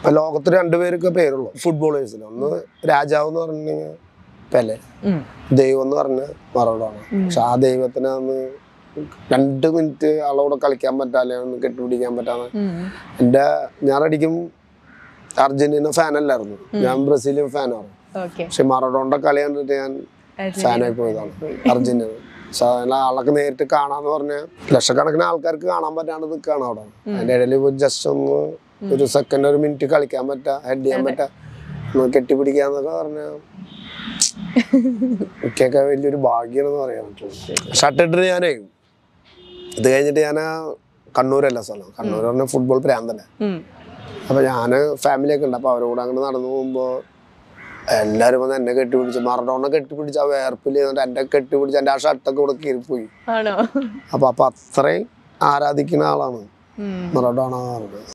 ഇപ്പൊ ലോകത്ത് രണ്ടുപേർക്ക് പേരുള്ളൂ ഫുട്ബോളേഴ്സിൽ ഒന്ന് രാജാവ് എന്ന് പറഞ്ഞിട്ടുണ്ടെങ്കിൽ പെലെ ഉം. ദൈവം എന്ന് പറഞ്ഞ മറോഡാണ് പക്ഷെ ആ ദൈവത്തിന് അന്ന് രണ്ട് മിനിറ്റ് ആളോടെ കളിക്കാൻ പറ്റാതെ ഒന്ന് കെട്ടുപിടിക്കാൻ പറ്റാതെ ഉം. എൻ്റെ ഞാൻ അടിക്കും അർജന്റീന ഫാനല്ലായിരുന്നു ഞാൻ ബ്രസീലിയൻ ഫാനാണ് ഓക്കെ പക്ഷെ മറഡോണിന്റെ കളി കണ്ടിട്ട് ഞാൻ ഫാനായി പോയതാണ് അർജന്റീന പക്ഷെ അതിനെ ആളൊക്കെ നേരിട്ട് കാണാന്ന് പറഞ്ഞാൽ ലക്ഷക്കണക്കിന് ആൾക്കാർക്ക് കാണാൻ പറ്റാണ്ട് നിൽക്കുകയാണ് അവിടെ അതിന്റെ ഇടയിൽ ജസ്റ്റ് ഒന്ന് ഒരു സെക്കൻഡ് ഒരു മിനിറ്റ് കളിക്കാൻ പറ്റാ ഹെഡ് ചെയ്യാൻ പറ്റാ ഒന്ന് കെട്ടിപ്പിടിക്കാന്നൊക്കെ പറഞ്ഞാൽ എനിക്കൊക്കെ വലിയൊരു ഭാഗ്യമാണെന്ന് പറയാൻ പറ്റുള്ളൂ ഷർട്ട് ഇട്ടിട്ട് ഞാനേ ഇത് കഴിഞ്ഞിട്ട് ഞാൻ കണ്ണൂരല്ല സ്ഥലം കണ്ണൂർ പറഞ്ഞ ഫുട്ബോൾ പ്രാന്തല്ലേ ഉം. അപ്പൊ ഞാന് ഫാമിലി ഒക്കെ ഉണ്ട് അപ്പൊ അവരോട് അങ്ങോട്ട് നടന്നു പോകുമ്പോ എല്ലാരും വന്ന് എന്നെ കെട്ടിപ്പിടിച്ച് മറഡോണ കെട്ടിപ്പിടിച്ച് ആ വേർപ്പിൽ എന്നിട്ട് എന്നെ കെട്ടിപ്പിടിച്ച് എന്റെ ആ ഷർട്ടൊക്കെ ഇവിടെ കീറിപ്പോയി ആണോ അപ്പൊ അപ്പൊ അത്രയും ആരാധിക്കുന്ന ആളാണ് ഉം. മറഡോണ എന്ന് പറഞ്ഞത്